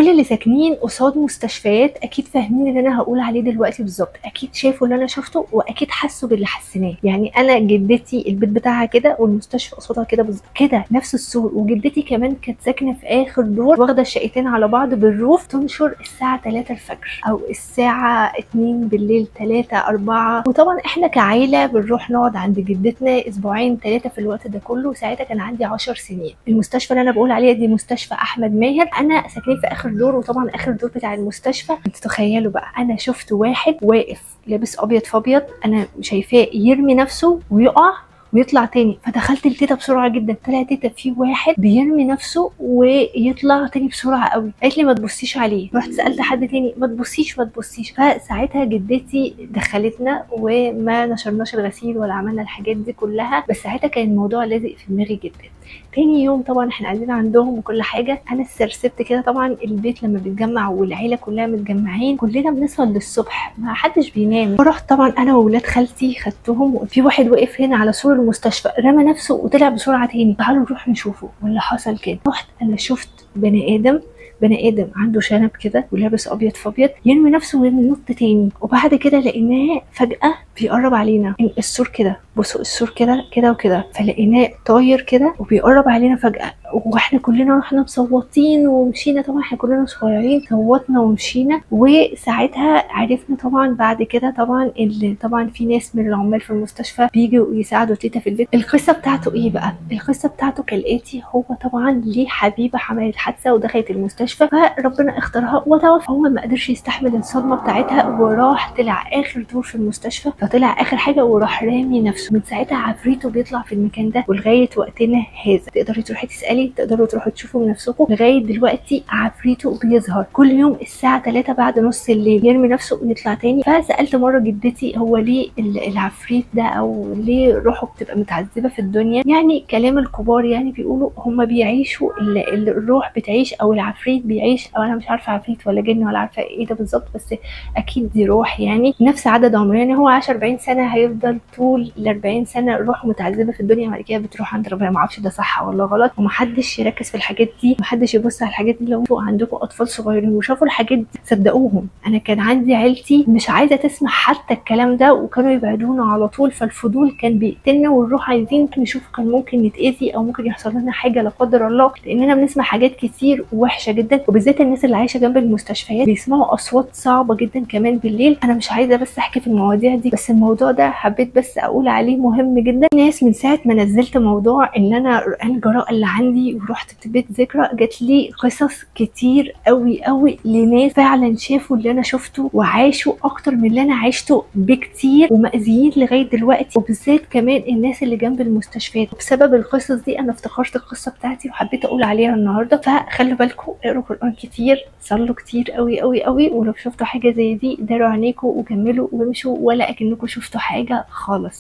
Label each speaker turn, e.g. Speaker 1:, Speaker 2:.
Speaker 1: كل اللي ساكنين قصاد مستشفيات اكيد فاهمين اللي انا هقول عليه دلوقتي بالظبط اكيد شافوا اللي انا شفته واكيد حسوا باللي حسيناه يعني انا جدتي البيت بتاعها كده والمستشفى قصادها كده بالظبط كده نفس السور وجدتي كمان كانت ساكنه في اخر دور واخده الشقتين على بعض بالروف تنشر الساعه 3 الفجر او الساعه 2 بالليل 3 4 وطبعا احنا كعائله بنروح نقعد عند جدتنا اسبوعين ثلاثه في الوقت ده كله ساعتها كان عندي 10 سنين المستشفى اللي انا بقول عليها دي مستشفى احمد ماهر انا ساكنين في اخر دور وطبعا اخر دور بتاع المستشفى انتوا تخيلوا بقى انا شفت واحد واقف لابس ابيض في ابيض انا شايفاه يرمي نفسه ويقع ويطلع تاني فدخلت لتيتا بسرعه جدا طلع تيتا في واحد بيرمي نفسه ويطلع تاني بسرعه قوي قالت لي ما تبصيش عليه رحت سالت حد تاني ما تبصيش ما تبصيش فساعتها جدتي دخلتنا وما نشرناش الغسيل ولا عملنا الحاجات دي كلها بس ساعتها كان الموضوع لازق في دماغي جدا تاني يوم طبعا احنا قاعدين عندهم وكل حاجه انا استرسبت كده طبعا البيت لما بيتجمع والعيله كلها متجمعين كلنا بنسهر للصبح ما حدش بينام فرحت طبعا انا وولاد خالتي خدتهم وفي واحد وقف هنا على سور المستشفى رمى نفسه وطلع بسرعه تاني تعالوا نروح نشوفه واللي حصل كده رحت انا شفت بني ادم بني ادم عنده شنب كده ولابس ابيض في ابيض يرمي نفسه وينط تاني وبعد كده لقيناه فجاه بيقرب علينا السور كده بصوا السور كده كده وكده فلقيناه طاير كده وبيقرب علينا فجاه واحنا كلنا رحنا مصوتين ومشينا طبعا احنا كلنا صغيرين صوتنا ومشينا وساعتها عرفنا طبعا بعد كده طبعا اللي طبعا في ناس من العمال في المستشفى بيجوا يساعدوا تيتا في البيت القصه بتاعته ايه بقى القصه بتاعته كالاتي هو طبعا ليه حبيبه عملت حادثه ودخلت المستشفى فربنا اختارها وتوفى هو ما قدرش يستحمل الصدمه بتاعتها وراح طلع اخر دور في المستشفى فطلع اخر حاجه وراح رامي نفسه من ساعتها عفريته بيطلع في المكان ده ولغايه وقتنا هذا تقدري تروحي تسالي تقدروا تروحوا تشوفوا بنفسكم لغايه دلوقتي عفريته بيظهر كل يوم الساعه 3 بعد نص الليل يرمي نفسه ويطلع تاني فسالت مره جدتي هو ليه العفريت ده او ليه روحه بتبقى متعذبه في الدنيا يعني كلام الكبار يعني بيقولوا هم بيعيشوا الروح بتعيش او العفريت بيعيش او انا مش عارفه عفريت ولا جن ولا عارفه ايه ده بالظبط بس اكيد دي روح يعني نفس عدد عمره يعني هو عاش 40 سنه هيفضل طول ال 40 سنه روحه متعذبه في الدنيا بعد كده بتروح عند ربنا ما اعرفش ده صح ولا غلط ومحدش يركز في الحاجات دي محدش يبص على الحاجات دي لو انتوا عندكم اطفال صغيرين وشافوا الحاجات دي صدقوهم انا كان عندي عيلتي مش عايزه تسمع حتى الكلام ده وكانوا يبعدونا على طول فالفضول كان بيقتلنا ونروح عايزين نشوف كان ممكن نتاذي او ممكن يحصل لنا حاجه لا قدر الله لاننا بنسمع حاجات كتير وحشه جدا وبالذات الناس اللي عايشه جنب المستشفيات بيسمعوا اصوات صعبه جدا كمان بالليل انا مش عايزه بس احكي في المواضيع دي بس الموضوع ده حبيت بس اقول عليه مهم جدا ناس من ساعه ما نزلت موضوع ان انا الجراءه اللي عندي ورحت في بيت ذكرى جات لي قصص كتير قوي قوي لناس فعلا شافوا اللي انا شفته وعاشوا اكتر من اللي انا عشته بكتير ومأذيين لغايه دلوقتي وبالذات كمان الناس اللي جنب المستشفيات وبسبب القصص دي انا افتكرت القصه بتاعتي وحبيت اقول عليها النهارده فخلوا بالكم اقروا قران كتير صلوا كتير قوي قوي قوي ولو شفتوا حاجه زي دي داروا عينيكم وكملوا وامشوا ولا اكنكم شفتوا حاجه خالص